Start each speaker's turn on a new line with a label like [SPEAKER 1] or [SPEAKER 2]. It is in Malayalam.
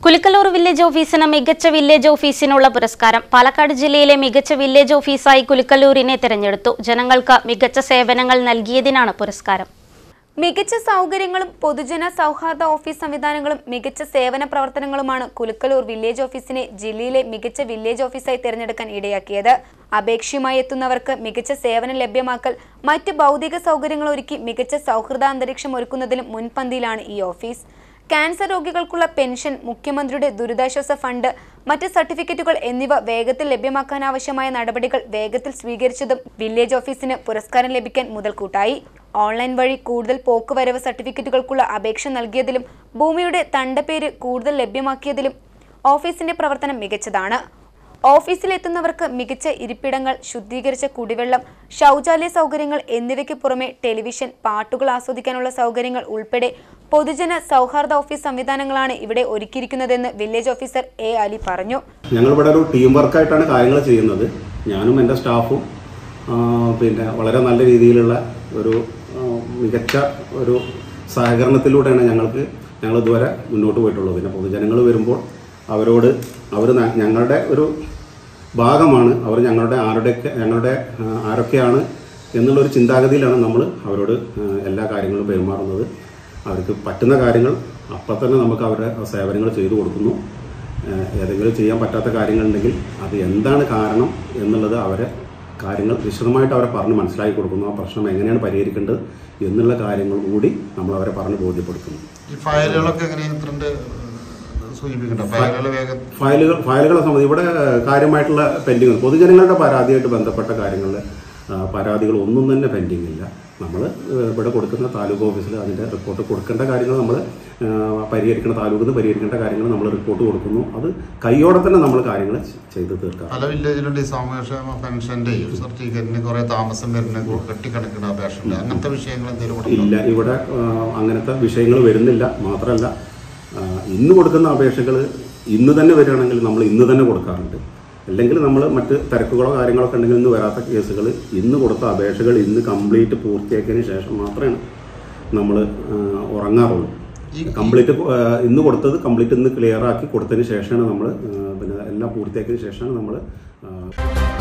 [SPEAKER 1] കുലിക്കല്ലൂർ വില്ലേജ് ഓഫീസിന് മികച്ച വില്ലേജ് ഓഫീസിനുള്ള പുരസ്കാരം പാലക്കാട് ജില്ലയിലെ മികച്ച വില്ലേജ് ഓഫീസായി കുലിക്കല്ലൂരിനെ തിരഞ്ഞെടുത്തു ജനങ്ങൾക്ക് മികച്ച സേവനങ്ങൾ നൽകിയതിനാണ് പുരസ്കാരം
[SPEAKER 2] മികച്ച സൗകര്യങ്ങളും പൊതുജന സൗഹാർദ്ദ ഓഫീസ് സംവിധാനങ്ങളും മികച്ച സേവന പ്രവർത്തനങ്ങളുമാണ് കുലുക്കലൂർ വില്ലേജ് ഓഫീസിനെ ജില്ലയിലെ മികച്ച വില്ലേജ് ഓഫീസായി തിരഞ്ഞെടുക്കാൻ ഇടയാക്കിയത് അപേക്ഷയുമായി എത്തുന്നവർക്ക് മികച്ച സേവനം ലഭ്യമാക്കൽ മറ്റ് ഭൗതിക സൗകര്യങ്ങൾ ഒരുക്കി മികച്ച സൗഹൃദ അന്തരീക്ഷം ഒരുക്കുന്നതിലും മുൻപന്തിയിലാണ് ഈ ഓഫീസ് ക്യാൻസർ രോഗികൾക്കുള്ള പെൻഷൻ മുഖ്യമന്ത്രിയുടെ ദുരിതാശ്വാസ ഫണ്ട് മറ്റ് സർട്ടിഫിക്കറ്റുകൾ എന്നിവ വേഗത്തിൽ ലഭ്യമാക്കാനാവശ്യമായ നടപടികൾ വേഗത്തിൽ സ്വീകരിച്ചതും വില്ലേജ് ഓഫീസിന് പുരസ്കാരം ലഭിക്കാൻ മുതൽക്കൂട്ടായി ഓൺലൈൻ വഴി കൂടുതൽ പോക്കുവരവ് സർട്ടിഫിക്കറ്റുകൾക്കുള്ള അപേക്ഷ നൽകിയതിലും ഭൂമിയുടെ തണ്ടപ്പേര് കൂടുതൽ ലഭ്യമാക്കിയതിലും ഓഫീസിന്റെ പ്രവർത്തനം മികച്ചതാണ് ഓഫീസിലെത്തുന്നവർക്ക് മികച്ച ഇരിപ്പിടങ്ങൾ ശുദ്ധീകരിച്ച കുടിവെള്ളം ശൗചാലയ സൗകര്യങ്ങൾ എന്നിവയ്ക്ക് പുറമെ ടെലിവിഷൻ പാട്ടുകൾ ആസ്വദിക്കാനുള്ള സൗകര്യങ്ങൾ ഉൾപ്പെടെ പൊതുജന സൗഹാർദ്ദ ഓഫീസ് സംവിധാനങ്ങളാണ് ഇവിടെ ഒരുക്കിയിരിക്കുന്നതെന്ന് വില്ലേജ് ഓഫീസർ എ അലി പറഞ്ഞു
[SPEAKER 3] ഞങ്ങളിവിടെ ഒരു ടീം വർക്കായിട്ടാണ് കാര്യങ്ങൾ ചെയ്യുന്നത് ഞാനും എൻ്റെ സ്റ്റാഫും ആ, പിന്നെ വളരെ നല്ല രീതിയിലുള്ള ഒരു ആ, മികച്ച ഒരു സഹകരണത്തിലൂടെയാണ് ഞങ്ങൾക്ക് ഞങ്ങൾ ഇതുവരെ മുന്നോട്ട് പോയിട്ടുള്ളത് പിന്നെ പൊതുജനങ്ങൾ വരുമ്പോൾ അവരോട് അവർ ഞങ്ങളുടെ ഒരു ഭാഗമാണ് അവർ ഞങ്ങളുടെ ആരുടെയൊക്കെ ഞങ്ങളുടെ ആ, ആരൊക്കെയാണ് എന്നുള്ളൊരു ചിന്താഗതിയിലാണ് നമ്മൾ അവരോട് ആ, എല്ലാ കാര്യങ്ങളും പെരുമാറുന്നത് അവർക്ക് പറ്റുന്ന കാര്യങ്ങൾ അപ്പം തന്നെ നമുക്ക് അവരുടെ സേവനങ്ങൾ ചെയ്തു കൊടുക്കുന്നു ഏഹ് ഏതെങ്കിലും ചെയ്യാൻ പറ്റാത്ത കാര്യങ്ങളുണ്ടെങ്കിൽ അത് എന്താണ് കാരണം എന്നുള്ളത് അവരെ കാര്യങ്ങൾ വിശദമായിട്ട് അവരെ പറഞ്ഞ് മനസ്സിലാക്കി കൊടുക്കുന്നു ആ പ്രശ്നം എങ്ങനെയാണ് പരിഹരിക്കേണ്ടത് എന്നുള്ള കാര്യങ്ങൾ കൂടി നമ്മൾ അവരെ പറഞ്ഞ് ബോധ്യപ്പെടുത്തുന്നു
[SPEAKER 4] ഈ ഫയലുകളൊക്കെ എങ്ങനെ ഇത്രണ്ട് സൂചിപ്പിക്കണ്ട ഫയലുകൾ വേഗം
[SPEAKER 3] ഫയലുകൾ ഫയലുകളെ സംബന്ധിച്ച് ഇവിടെ കാര്യമായിട്ടുള്ള പെൻഡിങ് പൊതുജനങ്ങളുടെ പരാതിയായിട്ട് ബന്ധപ്പെട്ട കാര്യങ്ങളിൽ ആ, പരാതികൾ ഒന്നും തന്നെ പെൻഡിങ് ഇല്ല നമ്മൾ ഇവിടെ കൊടുക്കുന്ന താലൂക്ക് ഓഫീസിൽ അതിൻ്റെ റിപ്പോർട്ട് കൊടുക്കേണ്ട കാര്യങ്ങൾ നമ്മൾ പരിഹരിക്കേണ്ട താലൂക്കിൽ നിന്ന് പരിഹരിക്കേണ്ട കാര്യങ്ങൾ നമ്മൾ റിപ്പോർട്ട് കൊടുക്കുന്നു അത് കൈയോടെ തന്നെ നമ്മൾ കാര്യങ്ങൾ ചെയ്ത് തീർക്കാം
[SPEAKER 4] പല വില്ലേജിലുണ്ട് ഈ സാമൂഹ്യക്ഷേമ പെൻഷന്റെ സർട്ടിഫിക്കറ്റിന് കുറെ താമസം വരുന്ന കെട്ടിക്കിടക്കുന്ന അപേക്ഷ ഉണ്ട് അങ്ങനത്തെ വിഷയങ്ങൾ എന്തെങ്കിലും ഉണ്ടോ?
[SPEAKER 3] ഇല്ല ഇവിടെ ആ, അങ്ങനത്തെ വിഷയങ്ങൾ വരുന്നില്ല മാത്രമല്ല ആ, ഇന്ന് കൊടുക്കുന്ന അപേക്ഷകൾ ഇന്ന് തന്നെ വരികയാണെങ്കിൽ നമ്മൾ ഇന്ന് തന്നെ കൊടുക്കാറുണ്ട് അല്ലെങ്കിൽ നമ്മൾ മറ്റ് തിരക്കുകളോ കാര്യങ്ങളൊക്കെ ഉണ്ടെങ്കിൽ ഇന്ന് വരാത്ത കേസുകൾ ഇന്ന് കൊടുത്ത അപേക്ഷകൾ ഇന്ന് കംപ്ലീറ്റ് പൂർത്തിയാക്കിയതിന് ശേഷം മാത്രമേ നമ്മൾ ഉറങ്ങാറുള്ളൂ
[SPEAKER 4] ഈ-
[SPEAKER 3] കംപ്ലീറ്റ് ഇന്ന് കൊടുത്തത് കംപ്ലീറ്റ് ഇന്ന് ക്ലിയർ ആക്കി കൊടുത്തതിന് ശേഷമാണ് നമ്മൾ പിന്നെ എല്ലാം പൂർത്തിയാക്കിയതിന് ശേഷമാണ് നമ്മൾ